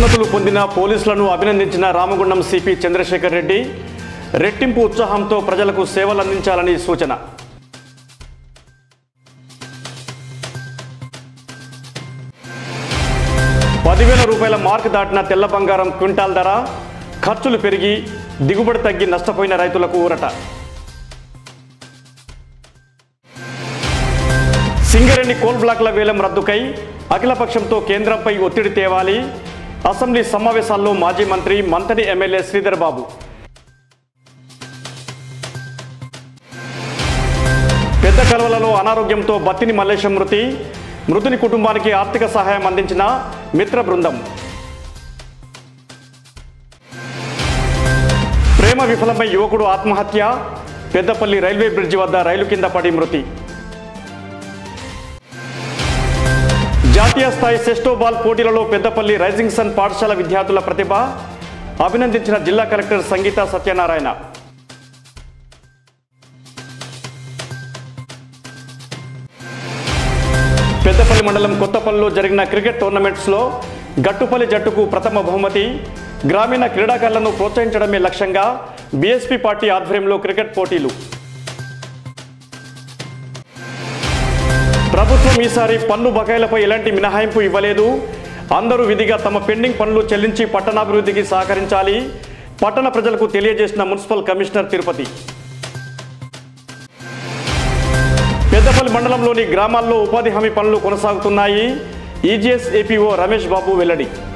పదోన్నతులు పొందిన పోలీసులను అభినందించిన రామగుండం సిపి చంద్రశేఖర్ రెడ్డి రెట్టింపు ఉత్సాహంతో ప్రజలకు సేవలందించాలని సూచన పదివేల రూపాయల మార్క్ దాటిన తెల్ల బంగారం క్వింటాల్ ధర ఖర్చులు పెరిగి దిగుబడి తగ్గి నష్టపోయిన రైతులకు ఊరట సింగరేణి కోల్ బ్లాక్ల వేలం రద్దుకై అఖిలపక్షంతో కేంద్రంపై ఒత్తిడి తేవాలి అసెంబ్లీ సమావేశాల్లో మాజీ మంత్రి మంతని ఎమ్మెల్యే శ్రీధర్ బాబు పెద్ద కలవలలో అనారోగ్యంతో బత్తిని మల్లేశం మృతి మృతుని కుటుంబానికి ఆర్థిక సహాయం అందించిన మిత్ర బృందం ప్రేమ విఫలమై యువకుడు ఆత్మహత్య పెద్దపల్లి రైల్వే బ్రిడ్జి వద్ద రైలు కింద పడి మృతి జాతీయ స్థాయి సెస్టో బాల్ పోటీలలో పెద్దపల్లి రైజింగ్ సన్ పాఠశాల విద్యార్థుల ప్రతిభ అభినందించిన జిల్లా కలెక్టర్ సంగీత సత్యనారాయణ పెద్దపల్లి మండలం కొత్తపల్లిలో జరిగిన క్రికెట్ టోర్నమెంట్స్లో గట్టుపల్లి జట్టుకు ప్రథమ బహుమతి గ్రామీణ క్రీడాకారులను ప్రోత్సహించడమే లక్ష్యంగా బీఎస్పీ పార్టీ ఆధ్వర్యంలో క్రికెట్ పోటీలు ప్రభుత్వం ఈసారి పన్ను బకాయిలపై ఎలాంటి మినహాయింపు ఇవ్వలేదు అందరూ విధిగా తమ పెండింగ్ పనులు చెల్లించి పట్టణాభివృద్ధికి సహకరించాలి పట్టణ ప్రజలకు తెలియజేసిన మున్సిపల్ కమిషనర్ తిరుపతి పెద్దపల్లి మండలంలోని గ్రామాల్లో ఉపాధి హామీ పనులు కొనసాగుతున్నాయి ఈజీఎస్ ఏపీఓ రమేష్ బాబు వెల్లడి